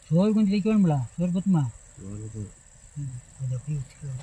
சோறு கொஞ்சம் வைக்க வேணும்ல சோறு பத்துமா ம், கொஞ்சம் அப்படியே வச்சுக்கலாம்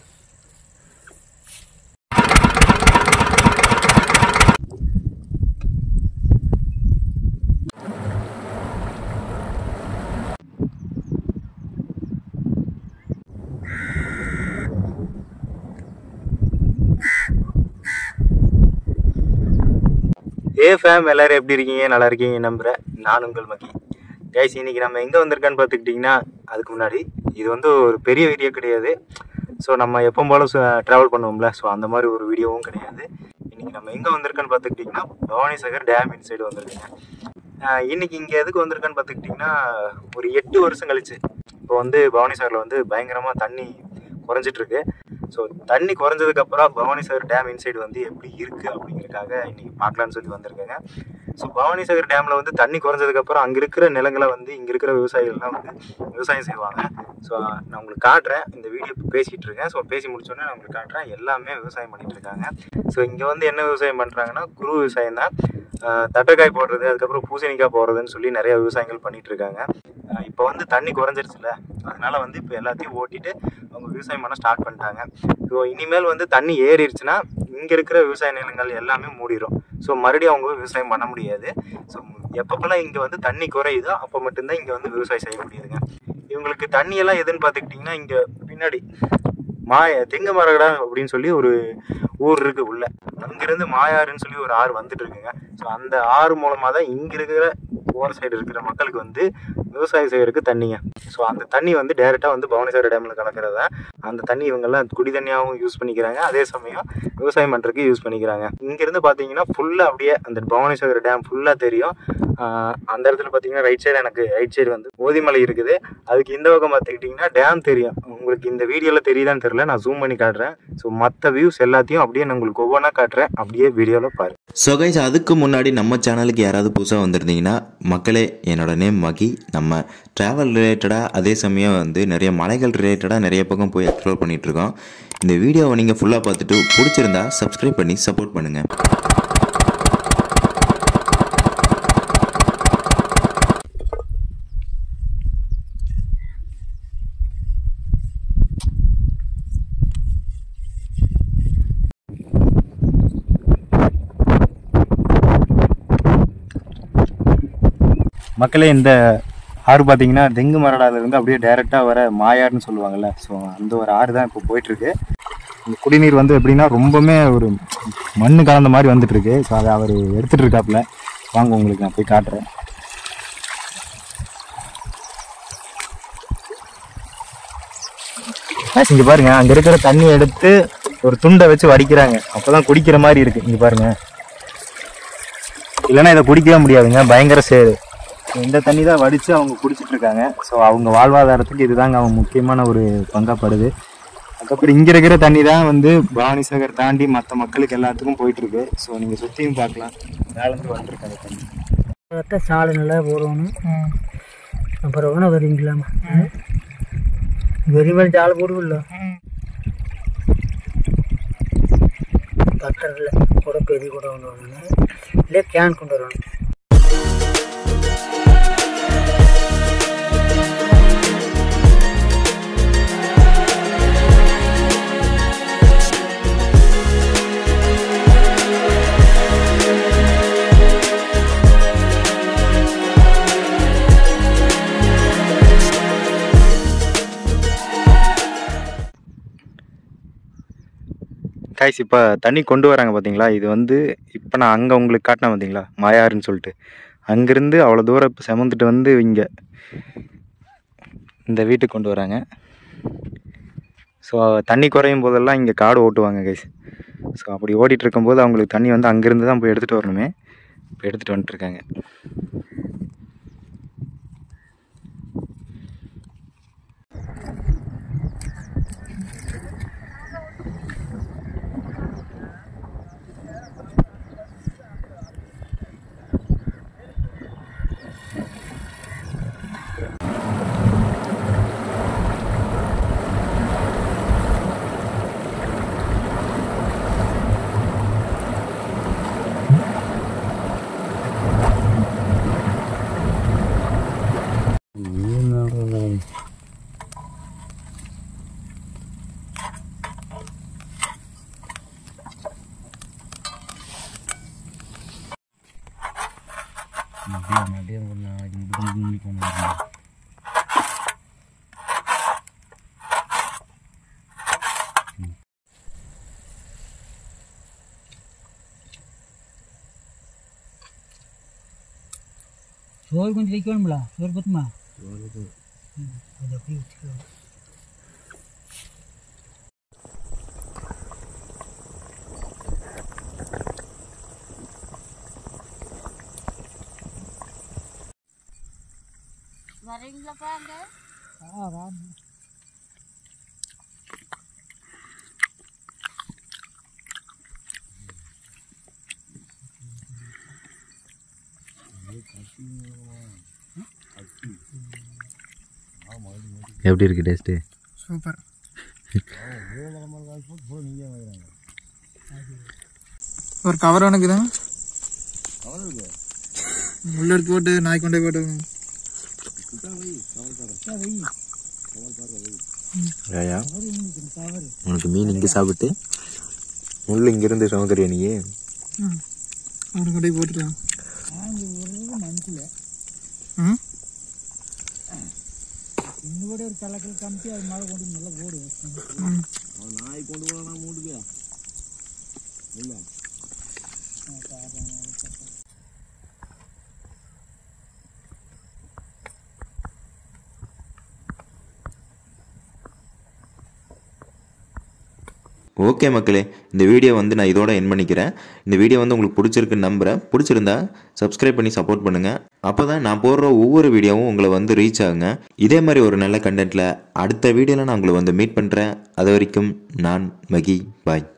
ஏ ஃபேம் எல்லாரும் எப்படி இருக்கீங்க நல்லா இருக்கீங்க நம்புகிறேன் நான் உங்கள் மகி கைஸ் இன்னைக்கு நம்ம எங்கே வந்திருக்கான்னு பார்த்துக்கிட்டிங்கன்னா அதுக்கு முன்னாடி இது வந்து ஒரு பெரிய வீடியோ கிடையாது ஸோ நம்ம எப்போ போல ட்ராவல் பண்ணுவோம்ல ஸோ அந்த மாதிரி ஒரு வீடியோவும் கிடையாது இன்னைக்கு நம்ம எங்கே வந்திருக்கோன்னு பார்த்துக்கிட்டிங்கன்னா பவானி சாகர் டேம் இன்சைடு வந்திருக்கேங்க ஆஹ் இன்னைக்கு இங்கே எதுக்கு வந்திருக்கான்னு பார்த்துக்கிட்டிங்கன்னா ஒரு எட்டு வருஷம் கழிச்சு இப்போ வந்து பவானி சாகரில் வந்து பயங்கரமாக தண்ணி குறைஞ்சிட்டு இருக்கு ஸோ தண்ணி குறைஞ்சதுக்கப்புறம் பவானி சாகர் டேம் இன்சைடு வந்து எப்படி இருக்குது அப்படிங்கிறதுக்காக இன்னைக்கு பார்க்கலான்னு சொல்லி வந்திருக்கேங்க ஸோ பவானி சாகர் டேமில் வந்து தண்ணி குறைஞ்சதுக்கப்புறம் அங்கே இருக்கிற நிலங்களை வந்து இங்கே இருக்கிற விவசாயிகள்லாம் வந்து விவசாயம் செய்வாங்க ஸோ நான் உங்களுக்கு காட்டுறேன் இந்த வீடியோ இப்போ பேசிகிட்டு இருக்கேன் ஸோ பேசி முடிச்சோடனே நான் உங்களுக்கு காட்டுறேன் எல்லாமே விவசாயம் பண்ணிட்டு இருக்காங்க ஸோ இங்கே வந்து என்ன விவசாயம் பண்ணுறாங்கன்னா குரு விவசாயம் தான் தட்டைக்காய் போடுறது அதுக்கப்புறம் பூசணிக்காய் போடுறதுன்னு சொல்லி நிறைய விவசாயங்கள் பண்ணிட்டு இருக்காங்க இப்போ வந்து தண்ணி குறைஞ்சிருச்சுல அதனால வந்து இப்போ எல்லாத்தையும் ஓட்டிட்டு அவங்க விவசாயம் பண்ண ஸ்டார்ட் பண்ணிட்டாங்க ஸோ இனிமேல் வந்து தண்ணி ஏறிடுச்சுன்னா இங்கே இருக்கிற விவசாய நிலங்கள் எல்லாமே மூடிடும் ஸோ மறுபடியும் அவங்க விவசாயம் பண்ண முடியாது ஸோ எப்பப்பெல்லாம் இங்கே வந்து தண்ணி குறையுதோ அப்போ மட்டும்தான் இங்கே வந்து விவசாயம் செய்ய முடியுதுங்க இவங்களுக்கு தண்ணியெல்லாம் எதுன்னு பார்த்துக்கிட்டிங்கன்னா இங்கே பின்னாடி மாய தெங்க மரகடா அப்படின்னு சொல்லி ஒரு ஊர் இருக்கு உள்ள அங்கிருந்து மாயாறுன்னு சொல்லி ஒரு ஆறு வந்துட்டு இருக்குங்க ஸோ அந்த ஆறு மூலமாக தான் இங்கே இருக்கிற ஓர சைடு இருக்கிற மக்களுக்கு வந்து விவசாயம் செய்யறதுக்கு தண்ணிங்க ஸோ அந்த தண்ணி வந்து டைரெக்டாக வந்து பவானிசாகர் டேமில் கலக்கிறது தான் அந்த தண்ணி இவங்கெல்லாம் குடி தண்ணியாகவும் யூஸ் பண்ணிக்கிறாங்க அதே சமயம் விவசாயம் பண்ணுறதுக்கு யூஸ் பண்ணிக்கிறாங்க இங்கேருந்து பார்த்தீங்கன்னா ஃபுல்லாக அப்படியே அந்த பவானிசாகர் டேம் ஃபுல்லாக தெரியும் ஆஹ் அந்த இடத்துல பார்த்தீங்கன்னா ரைட் சைடு எனக்கு ரைட் சைடு வந்து ஓதிமலை இருக்குது அதுக்கு இந்த பக்கம் பார்த்துக்கிட்டிங்கன்னா டேம் தெரியும் உங்களுக்கு இந்த வீடியோவில் தெரியுதான்னு தெரியல நான் ஜூம் பண்ணி காட்டுறேன் ஸோ மற்ற வியூஸ் எல்லாத்தையும் அப்படியே நான் உங்களுக்கு ஒவ்வொன்றா காட்டுறேன் அப்படியே வீடியோவில் பாரு ஸோ கைஸ் அதுக்கு முன்னாடி நம்ம சேனலுக்கு யாராவது புதுசாக வந்திருந்தீங்கன்னா மக்களே என்னோட நேம் மகி நம்ம ட்ராவல் ரிலேட்டடாக அதே சமயம் வந்து நிறைய மலைகள் ரிலேட்டடாக நிறைய பக்கம் போய் எக்ஸ்ப்ளோர் பண்ணிட்டு இருக்கோம் இந்த வீடியோவை நீங்கள் ஃபுல்லாக பார்த்துட்டு பிடிச்சிருந்தா சப்ஸ்கிரைப் பண்ணி சப்போர்ட் பண்ணுங்கள் மக்களே இந்த ஆறு பார்த்தீங்கன்னா தெங்கு மரடால இருந்து அப்படியே டைரெக்டாக வர மாயாறுன்னு சொல்லுவாங்கல்ல ஸோ அந்த ஒரு ஆறு தான் இப்போ போயிட்டு இருக்கு இந்த குடிநீர் வந்து எப்படின்னா ரொம்பவுமே ஒரு மண்ணு கலந்த மாதிரி வந்துட்டு இருக்கு ஸோ அதை அவர் எடுத்துட்டு இருக்காப்புல வாங்க உங்களுக்கு நான் போய் காட்டுறேன் guys, இங்க பாருங்க அங்க இருக்கிற தண்ணி எடுத்து ஒரு துண்டை வச்சு வடிக்கிறாங்க அப்பதான் குடிக்கிற மாதிரி இருக்கு இங்க பாருங்க இல்லைன்னா இதை குடிக்கவே முடியாதுங்க பயங்கர சேரு இந்த தண்ணி தான் வடித்து அவங்க குடிச்சிட்டு இருக்காங்க ஸோ அவங்க வாழ்வாதாரத்துக்கு இதுதாங்க அவங்க முக்கியமான ஒரு பங்காப்படுது அதுக்கப்புறம் இங்கே இருக்கிற தண்ணி தான் வந்து பவானிசாகர் தாண்டி மற்ற மக்களுக்கு எல்லாத்துக்கும் போயிட்டு இருக்கு ஸோ நீங்கள் சுற்றியும் பார்க்கலாம் மேலேருந்து வந்துருக்கு அந்த தண்ணி பார்த்தா சாலை நல்லா போடணும் அப்புறம் வேணா வரீங்களாமா வெறி மேலே சாலை போடுவில்ல பட்டரில் கூட பெரிய கூட கொண்டு வரணும் இல்லை கேன் கொண்டு வரணும் காய்ஸ் இப்போ தண்ணி கொண்டு வராங்க பார்த்தீங்களா இது வந்து இப்போ நான் அங்கே உங்களுக்கு காட்டினேன் பார்த்தீங்களா மாயாருன்னு சொல்லிட்டு அங்கேருந்து அவ்வளோ தூரம் இப்போ செமந்துட்டு வந்து இங்கே இந்த வீட்டுக்கு கொண்டு வராங்க ஸோ தண்ணி குறையும் போதெல்லாம் இங்கே காடு ஓட்டுவாங்க கைஸ் ஸோ அப்படி ஓட்டிகிட்டு இருக்கும்போது அவங்களுக்கு தண்ணி வந்து அங்கேருந்து தான் போய் எடுத்துகிட்டு வரணுமே இப்போ எடுத்துகிட்டு வந்துட்டுருக்காங்க சோறு கொஞ்சம் வைக்கணும்ல சோறு பத்துமா ம், அது அப்படியே வச்சுக்கலாம் வரீங்களாப்பா அங்க ஆ வா எப்படி இருக்கு டேஸ்ட்டு சூப்பர் ஒரு கவர் உனக்குதான் உள்ள இருக்கு போட்டு நாய் கொண்டே போட்டு ஏயா உனக்கு மீன் இங்கே சாப்பிட்டு முள் இங்கேருந்து சுமக்கிறியா நீ அவனை கொண்டே போட்டுட்டான் ம் இன்னோட ஒரு கலக்கல் காமிச்சு அது மேலே கொண்டு நல்லா ஓடும் ம் ஓகே மக்களே இந்த வீடியோ வந்து நான் இதோட என் பண்ணிக்கிறேன் இந்த வீடியோ வந்து உங்களுக்கு பிடிச்சிருக்குன்னு நம்புகிறேன் பிடிச்சிருந்தா சப்ஸ்கிரைப் பண்ணி சப்போர்ட் பண்ணுங்கள் அப்போ தான் நான் போடுற ஒவ்வொரு வீடியோவும் உங்களை வந்து ரீச் ஆகுங்க இதே மாதிரி ஒரு நல்ல கண்டென்ட்டில் அடுத்த வீடியோவில் நான் உங்களை வந்து மீட் பண்ணுறேன் அது வரைக்கும் நான் மகி பாய்